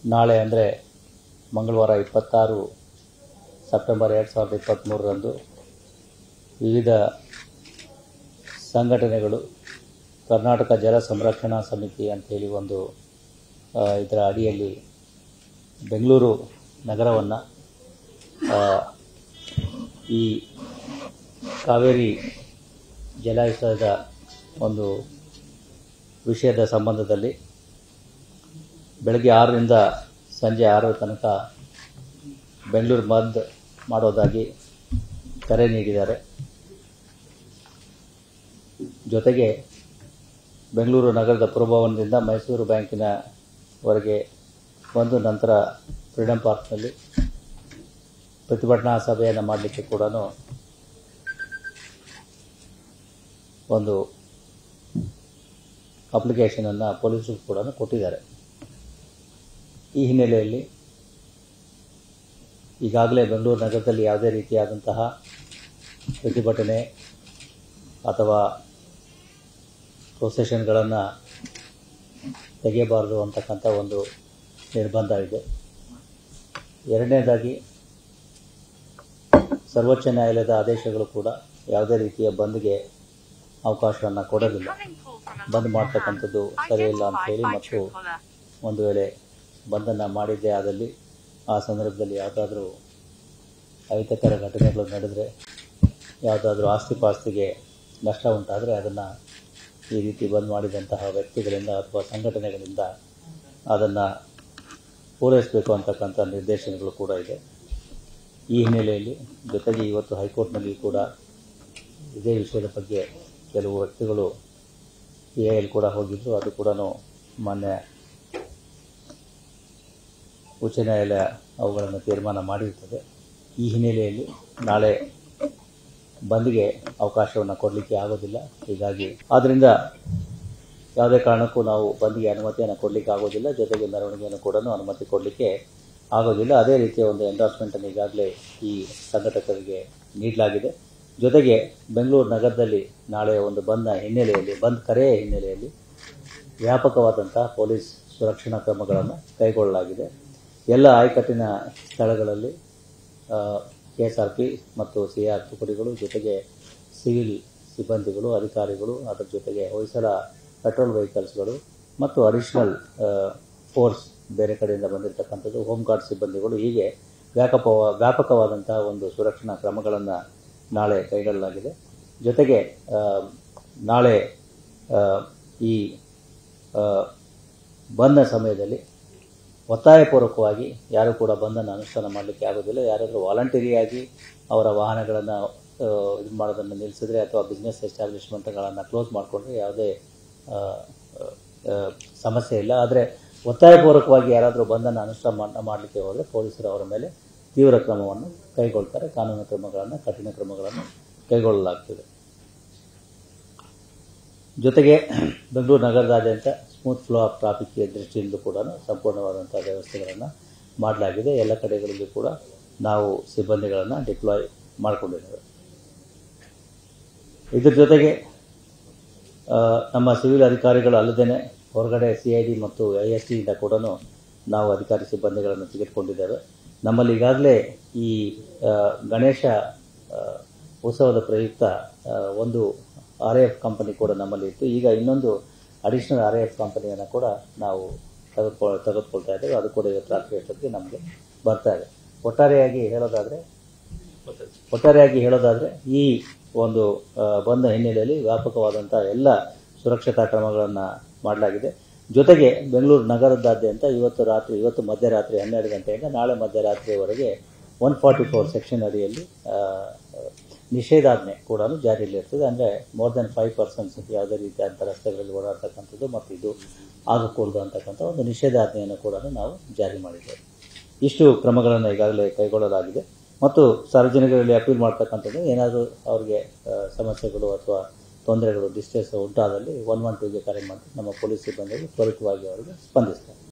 ನಾಳೆ ಅಂದರೆ ಮಂಗಳವಾರ ಇಪ್ಪತ್ತಾರು ಸೆಪ್ಟೆಂಬರ್ ಎರಡು ಸಾವಿರದ ಇಪ್ಪತ್ತ್ಮೂರರಂದು ವಿವಿಧ ಸಂಘಟನೆಗಳು ಕರ್ನಾಟಕ ಜಲ ಸಂರಕ್ಷಣಾ ಸಮಿತಿ ಅಂತೇಳಿ ಒಂದು ಆ, ಇದರ ಅಡಿಯಲ್ಲಿ ಬೆಂಗಳೂರು ನಗರವನ್ನು ಈ ಕಾವೇರಿ ಜಲಾಶಯದ ಒಂದು ವಿಷಯದ ಸಂಬಂಧದಲ್ಲಿ ಬೆಳಗ್ಗೆ ಆರರಿಂದ ಸಂಜೆ ಆರರ ತನಕ ಬೆಂಗಳೂರು ಬಂದ್ ಮಾಡೋದಾಗಿ ಕರೆ ನೀಡಿದ್ದಾರೆ ಜೊತೆಗೆ ಬೆಂಗಳೂರು ನಗರದ ಪುರಭವನದಿಂದ ಮೈಸೂರು ಬ್ಯಾಂಕಿನವರೆಗೆ ಬಂದು ನಂತರ ಫ್ರೀಡಂ ಪಾರ್ಕ್ನಲ್ಲಿ ಪ್ರತಿಭಟನಾ ಸಭೆಯನ್ನು ಮಾಡಲಿಕ್ಕೆ ಕೂಡ ಒಂದು ಅಪ್ಲಿಕೇಶನನ್ನು ಪೊಲೀಸರು ಕೂಡ ಕೊಟ್ಟಿದ್ದಾರೆ ಈ ಹಿನ್ನೆಲೆಯಲ್ಲಿ ಈಗಾಗಲೇ ಬೆಂಗಳೂರು ನಗರದಲ್ಲಿ ಯಾವುದೇ ರೀತಿಯಾದಂತಹ ಪ್ರತಿಭಟನೆ ಅಥವಾ ಪ್ರೊಸೆಷನ್ಗಳನ್ನು ತೆಗೆಯಬಾರದು ಅಂತಕ್ಕಂಥ ಒಂದು ನಿರ್ಬಂಧ ಇದೆ ಎರಡನೇದಾಗಿ ಸರ್ವೋಚ್ಚ ನ್ಯಾಯಾಲಯದ ಆದೇಶಗಳು ಕೂಡ ಯಾವುದೇ ರೀತಿಯ ಬಂದ್ಗೆ ಅವಕಾಶವನ್ನು ಕೊಡೋದಿಲ್ಲ ಬಂದ್ ಮಾಡ್ತಕ್ಕಂಥದ್ದು ಸರಿಯಿಲ್ಲ ಅಂತೇಳಿ ಮತ್ತು ಒಂದು ವೇಳೆ ಬಂಧನ ಮಾಡಿದ್ದೇ ಆದಲ್ಲಿ ಆ ಸಂದರ್ಭದಲ್ಲಿ ಯಾವುದಾದ್ರೂ ಅಹಿತಕರ ಘಟನೆಗಳು ನಡೆದರೆ ಯಾವುದಾದ್ರೂ ಆಸ್ತಿ ಪಾಸ್ತಿಗೆ ನಷ್ಟ ಉಂಟಾದರೆ ಅದನ್ನು ಈ ರೀತಿ ಬಂದ್ ಮಾಡಿದಂತಹ ವ್ಯಕ್ತಿಗಳಿಂದ ಅಥವಾ ಸಂಘಟನೆಗಳಿಂದ ಅದನ್ನು ಪೂರೈಸಬೇಕು ಅಂತಕ್ಕಂಥ ನಿರ್ದೇಶನಗಳು ಕೂಡ ಇದೆ ಈ ಹಿನ್ನೆಲೆಯಲ್ಲಿ ಜೊತೆಗೆ ಇವತ್ತು ಹೈಕೋರ್ಟ್ನಲ್ಲಿ ಕೂಡ ಇದೇ ವಿಷಯದ ಬಗ್ಗೆ ಕೆಲವು ವ್ಯಕ್ತಿಗಳು ಎ ಎಲ್ ಕೂಡ ಹೋಗಿದ್ದರು ಅದು ಕೂಡ ಮಾನ್ಯ ಉಚ್ಚ ನ್ಯಾಯಾಲಯ ಅವುಗಳನ್ನು ತೀರ್ಮಾನ ಮಾಡಿರ್ತದೆ ಈ ಹಿನ್ನೆಲೆಯಲ್ಲಿ ನಾಳೆ ಬಂದ್ಗೆ ಅವಕಾಶವನ್ನು ಕೊಡಲಿಕ್ಕೆ ಆಗೋದಿಲ್ಲ ಹೀಗಾಗಿ ಆದ್ದರಿಂದ ಯಾವುದೇ ಕಾರಣಕ್ಕೂ ನಾವು ಬಂದ್ಗೆ ಅನುಮತಿಯನ್ನು ಕೊಡಲಿಕ್ಕೆ ಆಗೋದಿಲ್ಲ ಜೊತೆಗೆ ಮೆರವಣಿಗೆಯನ್ನು ಕೂಡ ಅನುಮತಿ ಕೊಡಲಿಕ್ಕೆ ಆಗೋದಿಲ್ಲ ಅದೇ ರೀತಿಯ ಒಂದು ಎಂಡೋರ್ಸ್ಮೆಂಟನ್ನು ಈಗಾಗಲೇ ಈ ಸಂಘಟಕರಿಗೆ ನೀಡಲಾಗಿದೆ ಜೊತೆಗೆ ಬೆಂಗಳೂರು ನಗರದಲ್ಲಿ ನಾಳೆ ಒಂದು ಬಂದ್ನ ಹಿನ್ನೆಲೆಯಲ್ಲಿ ಬಂದ್ ಕರೆಯ ಹಿನ್ನೆಲೆಯಲ್ಲಿ ವ್ಯಾಪಕವಾದಂಥ ಪೊಲೀಸ್ ಸುರಕ್ಷಣಾ ಕ್ರಮಗಳನ್ನು ಕೈಗೊಳ್ಳಲಾಗಿದೆ ಎಲ್ಲ ಆಯಕಟ್ಟಿನ ಸ್ಥಳಗಳಲ್ಲಿ ಕೆ ಎಸ್ ಆರ್ ಪಿ ಮತ್ತು ಸಿ ಆರ್ ತುಕಡಿಗಳು ಜೊತೆಗೆ ಸಿವಿಲ್ ಸಿಬ್ಬಂದಿಗಳು ಅಧಿಕಾರಿಗಳು ಅದರ ಜೊತೆಗೆ ಹೊಯ್ಸಳ ಪೆಟ್ರೋಲ್ ವೆಹಿಕಲ್ಸ್ಗಳು ಮತ್ತು ಅಡಿಷನಲ್ ಫೋರ್ಸ್ ಬೇರೆ ಕಡೆಯಿಂದ ಬಂದಿರತಕ್ಕಂಥದ್ದು ಹೋಮ್ ಗಾರ್ಡ್ ಸಿಬ್ಬಂದಿಗಳು ಹೀಗೆ ವ್ಯಾಪಕ ವ್ಯಾಪಕವಾದಂತಹ ಒಂದು ಸುರಕ್ಷಣಾ ಕ್ರಮಗಳನ್ನು ನಾಳೆ ಕೈಗೊಳ್ಳಲಾಗಿದೆ ಜೊತೆಗೆ ಆ, ನಾಳೆ ಆ, ಈ ಆ, ಬಂದ ಸಮಯದಲ್ಲಿ ಒತ್ತಾಯಪೂರ್ವಕವಾಗಿ ಯಾರು ಕೂಡ ಬಂದನ್ನು ಅನುಷ್ಠಾನ ಮಾಡಲಿಕ್ಕೆ ಆಗೋದಿಲ್ಲ ಯಾರಾದರೂ ವಾಲಂಟರಿಯಾಗಿ ಅವರ ವಾಹನಗಳನ್ನು ಇದು ಮಾಡೋದನ್ನು ನಿಲ್ಲಿಸಿದ್ರೆ ಅಥವಾ ಬಿಸ್ನೆಸ್ ಎಸ್ಟಾಬ್ಲಿಷ್ಮೆಂಟ್ಗಳನ್ನು ಕ್ಲೋಸ್ ಮಾಡಿಕೊಂಡ್ರೆ ಯಾವುದೇ ಆ, ಆ, ಸಮಸ್ಯೆ ಇಲ್ಲ ಆದರೆ ಒತ್ತಾಯಪೂರ್ವಕವಾಗಿ ಯಾರಾದರೂ ಬಂದನ್ನು ಅನುಷ್ಠಾನ ಮಾಡಲಿಕ್ಕೆ ಹೋದರೆ ಪೊಲೀಸರು ಅವರ ಮೇಲೆ ತೀವ್ರ ಕ್ರಮವನ್ನು ಕೈಗೊಳ್ತಾರೆ ಕಾನೂನು ಕ್ರಮಗಳನ್ನು ಕಠಿಣ ಕ್ರಮಗಳನ್ನು ಕೈಗೊಳ್ಳಲಾಗ್ತದೆ ಜೊತೆಗೆ ಬೆಂಗಳೂರು ನಗರದಾದ್ಯಂತ ಸ್ಮೂತ್ ಫ್ಲೋ ಆಫ್ ಟ್ರಾಫಿಕ್ ದೃಷ್ಟಿಯಿಂದ ಕೂಡ ಸಂಪೂರ್ಣವಾದಂಥ ವ್ಯವಸ್ಥೆಗಳನ್ನು ಮಾಡಲಾಗಿದೆ ಎಲ್ಲ ಕಡೆಗಳಲ್ಲಿ ಕೂಡ ನಾವು ಸಿಬ್ಬಂದಿಗಳನ್ನು ಡಿಪ್ಲಾಯ್ ಮಾಡಿಕೊಂಡಿದ್ದೇವೆ ಇದ್ರ ಜೊತೆಗೆ ಆ, ನಮ್ಮ ಸಿವಿಲ್ ಅಧಿಕಾರಿಗಳು ಅಲ್ಲದೇ ಹೊರಗಡೆ ಸಿ ಐ ಡಿ ಮತ್ತು ಐ ಎಸ್ ಟಿಯಿಂದ ಕೂಡ ನಾವು ಅಧಿಕಾರಿ ಸಿಬ್ಬಂದಿಗಳನ್ನು ತೆಗೆದುಕೊಂಡಿದ್ದೇವೆ ನಮ್ಮಲ್ಲಿ ಈಗಾಗಲೇ ಈ ಆ, ಗಣೇಶ ಆ, ಉತ್ಸವದ ಪ್ರಯುಕ್ತ ಆ, ಒಂದು ಆರ್ ಎಫ್ ಕಂಪನಿ ಕೂಡ ನಮ್ಮಲ್ಲಿ ಇತ್ತು ಈಗ ಇನ್ನೊಂದು ಅಡಿಷನಲ್ ಆರ್ ಎಫ್ ಕಂಪನಿಯನ್ನು ಕೂಡ ನಾವು ತೆಗೆದುಕೊ ತೆಗೆದುಕೊಳ್ತಾ ಇದ್ದೇವೆ ಅದು ಕೂಡ ಇವತ್ತು ರಾತ್ರಿ ಅಷ್ಟೊತ್ತಿಗೆ ನಮಗೆ ಬರ್ತಾ ಇದೆ ಒಟ್ಟಾರೆಯಾಗಿ ಹೇಳೋದಾದರೆ ಒಟ್ಟಾರೆಯಾಗಿ ಹೇಳೋದಾದರೆ ಈ ಒಂದು ಆ, ಬಂದ ಹಿನ್ನೆಲೆಯಲ್ಲಿ ವ್ಯಾಪಕವಾದಂಥ ಎಲ್ಲ ಸುರಕ್ಷತಾ ಕ್ರಮಗಳನ್ನು ಮಾಡಲಾಗಿದೆ ಜೊತೆಗೆ ಬೆಂಗಳೂರು ನಗರದಾದ್ಯಂತ ಇವತ್ತು ರಾತ್ರಿ ಇವತ್ತು ಮಧ್ಯರಾತ್ರಿ ಹನ್ನೆರಡು ಗಂಟೆಯಿಂದ ನಾಳೆ ಮಧ್ಯರಾತ್ರಿಯವರೆಗೆ ಒನ್ ಫಾರ್ಟಿ ಫೋರ್ ಸೆಕ್ಷನ್ ಅಡಿಯಲ್ಲಿ ಆ, ನಿಷೇಧಾಜ್ಞೆ ಕೂಡ ಜಾರಿಯಲ್ಲಿರ್ತದೆ ಅಂದರೆ ಮೋರ್ ದೆನ್ ಫೈವ್ ಪರ್ಸೆಂಟ್ಸ್ ಯಾವುದೇ ರೀತಿಯಾದಂಥ ರಸ್ತೆಗಳಲ್ಲಿ ಓಡಾಡ್ತಕ್ಕಂಥದ್ದು ಮತ್ತು ಇದು ಆಗಕೂಡದು ಅಂತಕ್ಕಂಥ ಒಂದು ನಿಷೇಧಾಜ್ಞೆಯನ್ನು ಕೂಡ ನಾವು ಜಾರಿ ಮಾಡಿದ್ದೇವೆ ಇಷ್ಟು ಕ್ರಮಗಳನ್ನು ಈಗಾಗಲೇ ಕೈಗೊಳ್ಳಲಾಗಿದೆ ಮತ್ತು ಸಾರ್ವಜನಿಕರಲ್ಲಿ ಅಪೀಲ್ ಮಾಡ್ತಕ್ಕಂಥದ್ದು ಏನಾದರೂ ಅವರಿಗೆ ಆ, ಸಮಸ್ಯೆಗಳು ಅಥವಾ ತೊಂದರೆಗಳು ಡಿಸ್ಟ್ರೆಸ್ ಉಂಟಾದಲ್ಲಿ ಒನ್ ಒನ್ ಟೂಗೆ ಕರೆ ಮಾಡಿ ನಮ್ಮ ಪೊಲೀಸ್ ಸಿಬ್ಬಂದಿಗಳು ತ್ವರಿತವಾಗಿ ಅವರಿಗೆ ಸ್ಪಂದಿಸ್ತಾರೆ